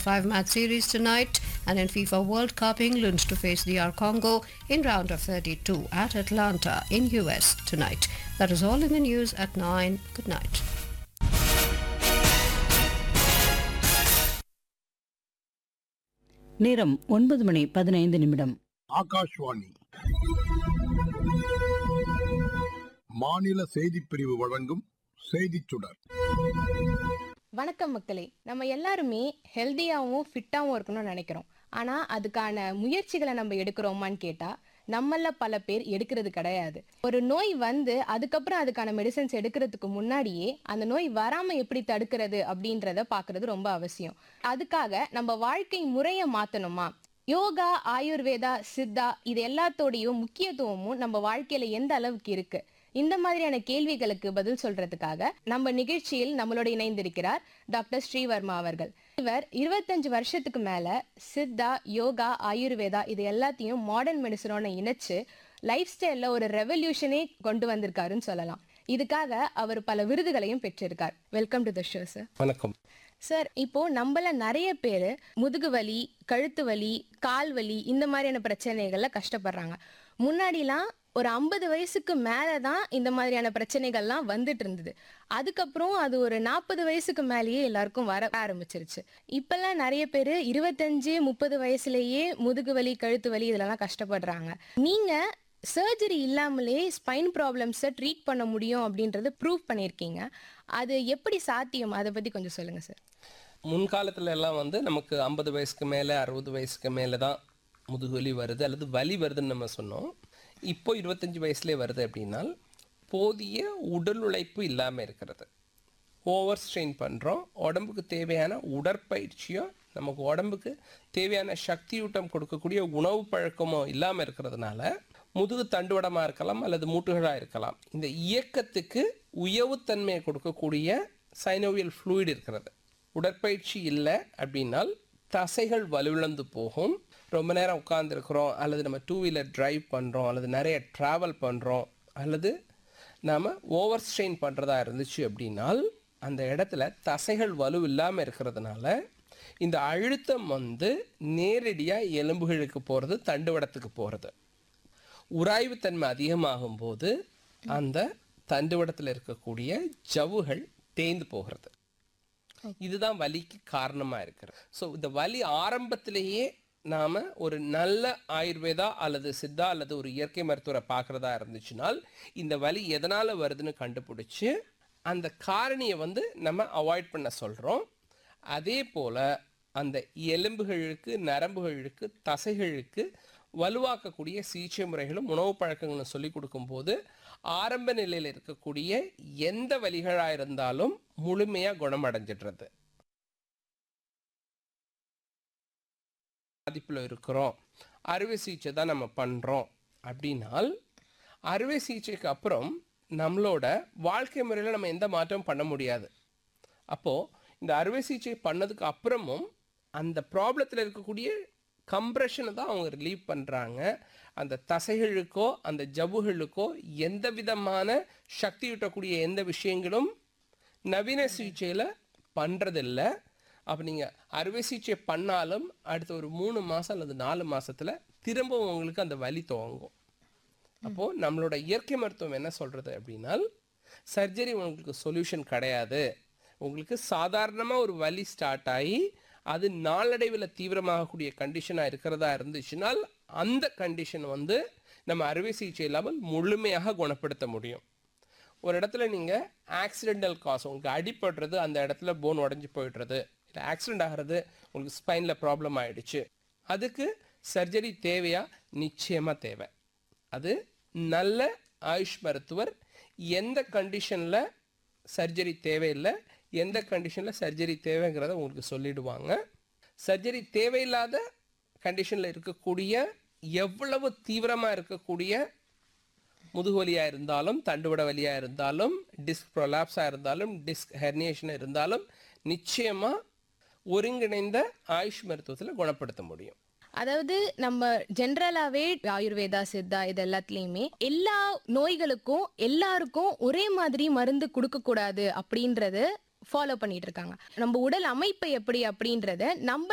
5 match series tonight. And in FIFA World Cup, England to face DR Congo in round of 32 at Atlanta in US tonight. That is all in the news at 9. Good night. நேரம் ஒன்பது மணி பதினைந்து நிமிடம் ஆகாஷ்வாணி மாநில செய்திப் பிரிவு வழங்கும் செய்திச் சுடர் வணக்கம் மக்களே நம்ம எல்லாருமே ஹெல்த்தியாகவும் ஃபிட்டாகவும் இருக்கணும்னு நினைக்கிறோம் ஆனால் அதுக்கான முயற்சிகளை நம்ம எடுக்கிறோமான்னு கேட்டால் நம்மள பல பேர் எடுக்கிறது கிடையாது ஒரு நோய் வந்து அதுக்கப்புறம் அதுக்கான மெடிசன்ஸ் எடுக்கிறதுக்கு முன்னாடியே அந்த நோய் வராமல் எப்படி தடுக்கிறது அப்படின்றத பார்க்கறது ரொம்ப அவசியம் அதுக்காக நம்ம வாழ்க்கை முறையை மாற்றணுமா யோகா ஆயுர்வேதா சித்தா இது எல்லாத்தோடையும் முக்கியத்துவமும் நம்ம வாழ்க்கையில எந்த அளவுக்கு இருக்கு இந்த மாதிரியான கேள்விகளுக்கு பதில் சொல்றதுக்காக நம்ம நிகழ்ச்சியில் நம்மளோட இணைந்திருக்கிறார் டாக்டர் ஸ்ரீவர்மா அவர்கள் இவர் இருபத்தஞ்சு வருஷத்துக்கு மேல சித்தா யோகா ஆயுர்வேதா இது எல்லாத்தையும் மாடர்ன் மெடிசனோட இணைச்சு லைஃப் ஸ்டைல்ல ஒரு ரெவல்யூஷனே கொண்டு வந்திருக்காருன்னு சொல்லலாம் இதுக்காக அவர் பல விருதுகளையும் பெற்றிருக்கார் welcome to the show sir வணக்கம் சார் இப்போ நம்மள நிறைய பேர் முதுகு வலி கழுத்து வலி கால் வலி இந்த மாதிரியான பிரச்சனைகள்ல கஷ்டப்படுறாங்க முன்னாடிலாம் ஒரு ஐம்பது வயசுக்கு மேலே தான் இந்த மாதிரியான பிரச்சனைகள்லாம் வந்துட்டு இருந்தது அதுக்கப்புறம் அது ஒரு நாற்பது வயசுக்கு மேலேயே எல்லாருக்கும் வர ஆரம்பிச்சிருச்சு இப்பெல்லாம் நிறைய பேர் இருபத்தஞ்சு முப்பது வயசுலயே முதுகு வலி கழுத்து வலி இதெல்லாம் கஷ்டப்படுறாங்க நீங்க சர்ஜரி இல்லாமலே ஸ்பைன் ப்ராப்ளம்ஸை ட்ரீட் பண்ண முடியும் அப்படின்றத ப்ரூவ் பண்ணியிருக்கீங்க அது எப்படி சாத்தியம் அதை பற்றி கொஞ்சம் சொல்லுங்க சார் முன்காலத்துல எல்லாம் வந்து நமக்கு ஐம்பது வயசுக்கு மேலே அறுபது வயசுக்கு மேலே தான் முதுகுவலி வருது அல்லது வலி வருதுன்னு நம்ம சொன்னோம் இப்போ இருபத்தஞ்சி வயசுலேயே வருது அப்படின்னால் போதிய உடல் உழைப்பு இல்லாமல் இருக்கிறது ஓவர் ஸ்ட்ரெயின் பண்ணுறோம் உடம்புக்கு தேவையான உடற்பயிற்சியோ நமக்கு உடம்புக்கு தேவையான சக்தியூட்டம் கொடுக்கக்கூடிய உணவு பழக்கமோ இல்லாமல் இருக்கிறதுனால முதுகு தண்டுவடமாக இருக்கலாம் அல்லது மூட்டுகளாக இருக்கலாம் இந்த இயக்கத்துக்கு உயவுத்தன்மையை கொடுக்கக்கூடிய சைனோவியல் ஃப்ளூயிட் இருக்கிறது உடற்பயிற்சி இல்லை அப்படின்னால் தசைகள் வலுவிழந்து போகும் ரொம்ப நேரம் உட்காந்துருக்குறோம் அல்லது நம்ம டூ வீலர் டிரைவ் பண்ணுறோம் அல்லது நிறைய ட்ராவல் பண்ணுறோம் அல்லது நாம் ஓவர் ஸ்ட்ரெயின் பண்ணுறதா இருந்துச்சு அப்படின்னால் அந்த இடத்துல தசைகள் வலு இல்லாமல் இருக்கிறதுனால இந்த அழுத்தம் வந்து நேரடியாக எலும்புகளுக்கு போகிறது தண்டுவடத்துக்கு போகிறது உராய்வுத்தன்மை அதிகமாகும் போது அந்த தண்டுவடத்தில் இருக்கக்கூடிய ஜவ்வுகள் தேய்ந்து போகிறது இதுதான் வலிக்கு காரணமாக இருக்கிறது ஸோ இந்த வலி ஆரம்பத்திலேயே நாம் ஒரு நல்ல ஆயுர்வேதா அல்லது சித்தா அல்லது ஒரு இயற்கை மருத்துவரை பார்க்குறதா இருந்துச்சுனால் இந்த வலி எதனால் வருதுன்னு கண்டுபிடிச்சி அந்த காரணியை வந்து நம்ம அவாய்ட் பண்ண சொல்கிறோம் அதே போல் அந்த எலும்புகளுக்கு நரம்புகளுக்கு தசைகளுக்கு வலுவாக்கக்கூடிய சிகிச்சை முறைகளும் உணவு பழக்கங்களும் சொல்லி கொடுக்கும்போது ஆரம்ப நிலையில் இருக்கக்கூடிய எந்த வலிகளாக இருந்தாலும் முழுமையாக குணமடைஞ்சிடுறது பாதிப்பில் இருக்கிறோம் அறுவை சிகிச்சை தான் நம்ம பண்ணுறோம் அப்படின்னால் அறுவை சிகிச்சைக்கு அப்புறம் நம்மளோட வாழ்க்கை முறையில் நம்ம எந்த மாற்றமும் பண்ண முடியாது அப்போது இந்த அறுவை சிகிச்சை பண்ணதுக்கு அப்புறமும் அந்த ப்ராப்ளத்தில் இருக்கக்கூடிய கம்ப்ரெஷனை தான் அவங்க ரிலீவ் பண்ணுறாங்க அந்த தசைகளுக்கோ அந்த ஜவ்வுகளுக்கோ எந்த விதமான சக்தியூட்டக்கூடிய எந்த விஷயங்களும் நவீன சிகிச்சையில் பண்ணுறதில்ல அப்போ நீங்கள் அறுவை சிகிச்சை பண்ணாலும் அடுத்த ஒரு மூணு மாதம் அல்லது நாலு மாதத்தில் திரும்பவும் உங்களுக்கு அந்த வலி துவங்கும் அப்போது நம்மளோட இயற்கை மருத்துவம் என்ன சொல்கிறது அப்படின்னால் சர்ஜரி உங்களுக்கு சொல்யூஷன் கிடையாது உங்களுக்கு சாதாரணமாக ஒரு வலி ஸ்டார்ட் ஆகி அது நாளடைவில் தீவிரமாகக்கூடிய கண்டிஷனாக இருக்கிறதா இருந்துச்சுனால் அந்த கண்டிஷன் வந்து நம்ம அறுவை சிகிச்சை இல்லாமல் முழுமையாக குணப்படுத்த முடியும் ஒரு இடத்துல நீங்கள் ஆக்சிடென்டல் காஸ் உங்களுக்கு அடிபடுறது அந்த இடத்துல போன் உடஞ்சி போயிடுறது இல்லை ஆக்சிடென்ட் ஆகிறது உங்களுக்கு ஸ்பைனில் ப்ராப்ளம் ஆகிடுச்சு அதுக்கு சர்ஜரி தேவையா நிச்சயமாக தேவை அது நல்ல ஆயுஷ் மருத்துவர் எந்த கண்டிஷனில் சர்ஜரி தேவையில்லை எந்த கண்டிஷனில் சர்ஜரி தேவைங்கிறத உங்களுக்கு சொல்லிடுவாங்க சர்ஜரி தேவையில்லாத கண்டிஷனில் இருக்கக்கூடிய எவ்வளவு தீவிரமாக இருக்கக்கூடிய முதுகு வலியாக இருந்தாலும் தண்டுவட வலியாக இருந்தாலும் டிஸ்க் ப்ரொலாப்ஸாக இருந்தாலும் டிஸ்க் ஹெர்னியேஷன் இருந்தாலும் நிச்சயமாக ஒருங்கிணைந்த ஆயுஷ் மருத்துவத்தில் குணப்படுத்த முடியும் அதாவது நம்ம ஜென்ரலாவே ஆயுர்வேதா சித்தா இது எல்லாத்துலயுமே எல்லா நோய்களுக்கும் எல்லாருக்கும் ஒரே மாதிரி மருந்து கொடுக்க கூடாது அப்படின்றது ஃபாலோ பண்ணிட்டு இருக்காங்க நம்ம உடல் அமைப்பு எப்படி அப்படின்றத நம்ம